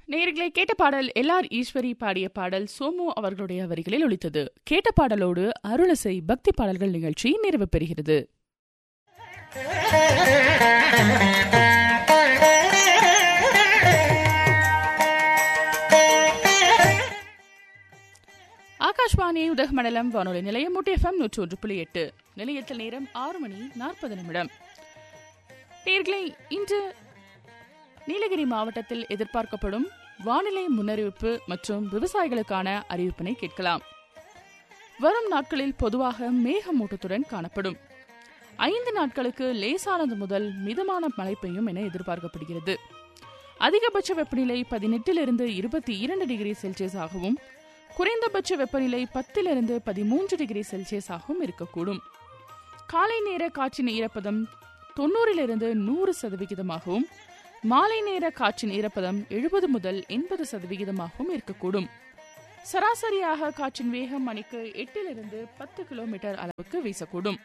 நேர்களை கேட்ட பாடல் எல்ஆர் ஈஸ்வரி பாடிய பாடல் சோமு அவர்களுடைய வரிகளில் ஒலித்தது கேட்ட பாடலோடு அருளசை பக்தி பாடல்கள் நிகழ்ச்சி நிறைவு பெறுகிறது ஆகாஷ்வாணி உதகமண்டலம் வானொலி நிலையம் முட்டி எஃப்எம் நூற்றி ஒன்று புள்ளி எட்டு நிலையத்தில் நேரம் ஆறு மணி நாற்பது நிமிடம் நேர்களை இன்று நீலகிரி மாவட்டத்தில் எதிர்பார்க்கப்படும் வானிலை முன்னறிவிப்பு மற்றும் விவசாயிகளுக்கான அறிவிப்பினை கேட்கலாம் வரும் நாட்களில் பொதுவாக மேகமூட்டத்துடன் காணப்படும் ஐந்து நாட்களுக்கு லேசானது முதல் மிதமான மழை பெய்யும் என எதிர்பார்க்கப்படுகிறது அதிகபட்ச வெப்பநிலை பதினெட்டிலிருந்து இருபத்தி இரண்டு டிகிரி செல்சியஸாகவும் குறைந்தபட்ச வெப்பநிலை பத்திலிருந்து பதிமூன்று டிகிரி செல்சியஸாகவும் இருக்கக்கூடும் காலை நேர காற்றின் ஈரப்பதம் தொண்ணூறிலிருந்து நூறு சதவிகிதமாகவும் மாலை நேர காற்றின் ஈரப்பதம் எழுபது முதல் எண்பது சதவிகிதமாகவும் இருக்கக்கூடும் சராசரியாக காற்றின் வேகம் மணிக்கு எட்டிலிருந்து பத்து கிலோமீட்டர் அளவுக்கு வீசக்கூடும்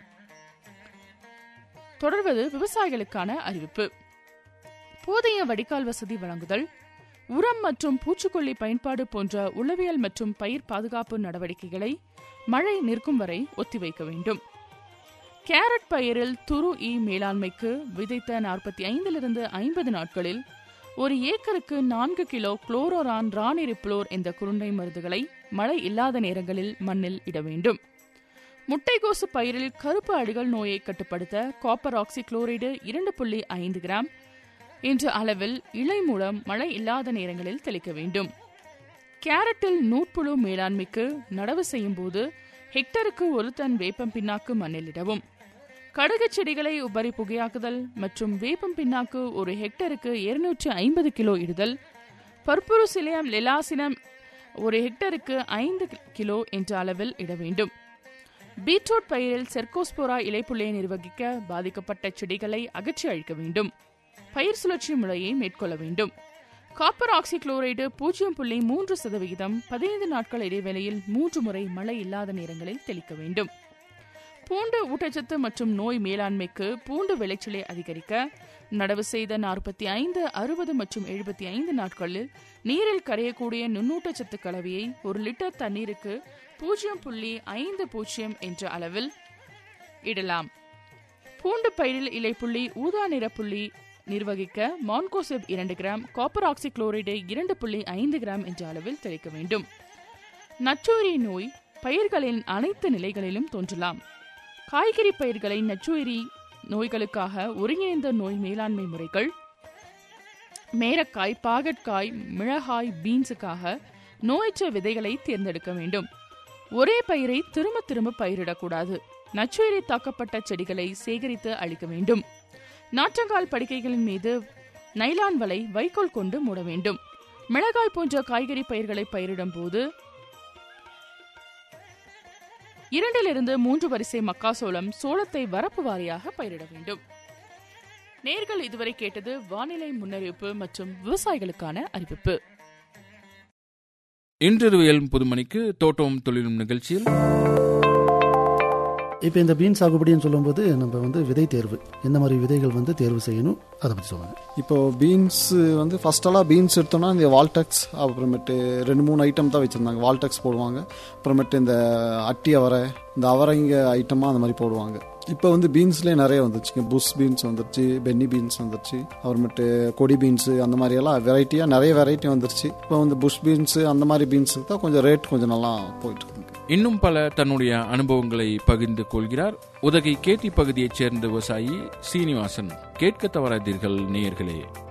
தொடர்வது விவசாயிகளுக்கான அறிவிப்பு போதிய வடிகால் வசதி வழங்குதல் உரம் மற்றும் பூச்சிக்கொல்லி பயன்பாடு போன்ற உளவியல் மற்றும் பயிர் பாதுகாப்பு நடவடிக்கைகளை மழை நிற்கும் வரை ஒத்திவைக்க வேண்டும் கேரட் பயிரில் துரு ஈ மேலாண்மைக்கு விதைத்த நாற்பத்தி ஐந்திலிருந்து ஐம்பது நாட்களில் ஒரு ஏக்கருக்கு நான்கு கிலோ குளோரோரான் ரானிரிப்ளோர் என்ற குருண்டை மருந்துகளை மழை இல்லாத நேரங்களில் மண்ணில் இட வேண்டும் முட்டைகோசு பயிரில் கருப்பு அடிகள் நோயை கட்டுப்படுத்த காப்பர் ஆக்சி குளோரைடு இரண்டு புள்ளி ஐந்து கிராம் என்ற அளவில் இலை மூலம் மழை இல்லாத நேரங்களில் தெளிக்க வேண்டும் கேரட்டில் நூற்புழு மேலாண்மைக்கு நடவு செய்யும் போது ஹெக்டருக்கு ஒரு டன் வேப்பம் பின்னாக்கு மண்ணிலிடவும் கடுகு செடிகளை உபரி புகையாக்குதல் மற்றும் வேப்பம் பின்னாக்கு ஒரு ஹெக்டருக்கு இருநூற்று ஐம்பது கிலோ இடுதல் பர்புரு சிலியம் லெலாசினம் ஒரு ஹெக்டருக்கு ஐந்து கிலோ என்ற அளவில் இட வேண்டும் பீட்ரூட் பயிரில் செர்கோஸ்போரா இலைப்புள்ளையை நிர்வகிக்க பாதிக்கப்பட்ட செடிகளை அகற்றி அழிக்க வேண்டும் பயிர் சுழற்சி முறையை மேற்கொள்ள வேண்டும் காப்பர் ஆக்சி குளோரைடு பூஜ்ஜியம் புள்ளி மூன்று சதவிகிதம் பதினைந்து நாட்கள் இடைவெளியில் மூன்று முறை மழை இல்லாத நேரங்களில் தெளிக்க வேண்டும் பூண்டு ஊட்டச்சத்து மற்றும் நோய் மேலாண்மைக்கு பூண்டு விளைச்சலை அதிகரிக்க நடவு செய்த நாற்பத்தி ஐந்து அறுபது மற்றும் எழுபத்தி ஐந்து நாட்களில் நீரில் கரையக்கூடிய நுண்ணூட்டச்சத்து கலவையை ஒரு லிட்டர் தண்ணீருக்கு பூஜ்ஜியம் புள்ளி ஐந்து பூஜ்ஜியம் என்ற அளவில் இடலாம் பூண்டு பயிரில் இலைப்புள்ளி ஊதா நிற புள்ளி நிர்வகிக்க மான்கோசிப் இரண்டு கிராம் காப்பர் ஆக்சி குளோரைடு இரண்டு புள்ளி ஐந்து கிராம் என்ற அளவில் தெளிக்க வேண்டும் நச்சுயிரி நோய் பயிர்களின் அனைத்து நிலைகளிலும் தோன்றலாம் காய்கறி பயிர்களை நச்சுயிரி நோய்களுக்காக ஒருங்கிணைந்த நோய் மேலாண்மை முறைகள் மேரக்காய் பாகற்காய் மிளகாய் பீன்ஸுக்காக நோயற்ற விதைகளை தேர்ந்தெடுக்க வேண்டும் ஒரே பயிரை திரும்ப திரும்ப பயிரிடக்கூடாது நச்சுயிரி தாக்கப்பட்ட செடிகளை சேகரித்து அழிக்க வேண்டும் நாற்றங்கால் படுக்கைகளின் மீது நைலான் வலை வைக்கோல் கொண்டு மூட வேண்டும் மிளகாய் போன்ற காய்கறி பயிர்களை பயிரிடும் போது இரண்டிலிருந்து மூன்று வரிசை மக்காசோளம் சோளத்தை வரப்பு வாரியாக பயிரிட வேண்டும் நேர்கள் இதுவரை கேட்டது வானிலை முன்னறிவிப்பு மற்றும் விவசாயிகளுக்கான அறிவிப்பு இன்றிரவு புதுமணிக்கு தோட்டம் தொழிலும் நிகழ்ச்சியில் இப்போ இந்த பீன் சாகுபடின்னு சொல்லும்போது நம்ம வந்து விதை தேர்வு எந்த மாதிரி விதைகள் வந்து தேர்வு செய்யணும் அதை பற்றி சொல்லுங்க இப்போ பீன்ஸ் வந்து ஃபர்ஸ்டெல்லாம் பீன்ஸ் எடுத்தோம்னா இந்த வால்டெக்ஸ் அப்புறமேட்டு ரெண்டு மூணு ஐட்டம் தான் வச்சுருந்தாங்க வால்டெக்ஸ் போடுவாங்க அப்புறமேட்டு இந்த அட்டி அவரை இந்த அவரைங்க ஐட்டமாக அந்த மாதிரி போடுவாங்க இப்போ வந்து பீன்ஸ்லேயே நிறைய வந்துருச்சுங்க புஷ் பீன்ஸ் வந்துருச்சு பென்னி பீன்ஸ் வந்துருச்சு அப்புறமேட்டு கொடி பீன்ஸு அந்த மாதிரி எல்லாம் வெரைட்டியாக நிறைய வெரைட்டி வந்துருச்சு இப்போ வந்து புஷ் பீன்ஸு அந்த மாதிரி பீன்ஸுக்கு தான் கொஞ்சம் ரேட் கொஞ்சம் நல்லா போயிட்டு இருக்குங்க இன்னும் பல தன்னுடைய அனுபவங்களை பகிர்ந்து கொள்கிறார் உதகை கேத்தி பகுதியைச் சேர்ந்த விவசாயி சீனிவாசன் கேட்க தவறாதீர்கள் நேயர்களே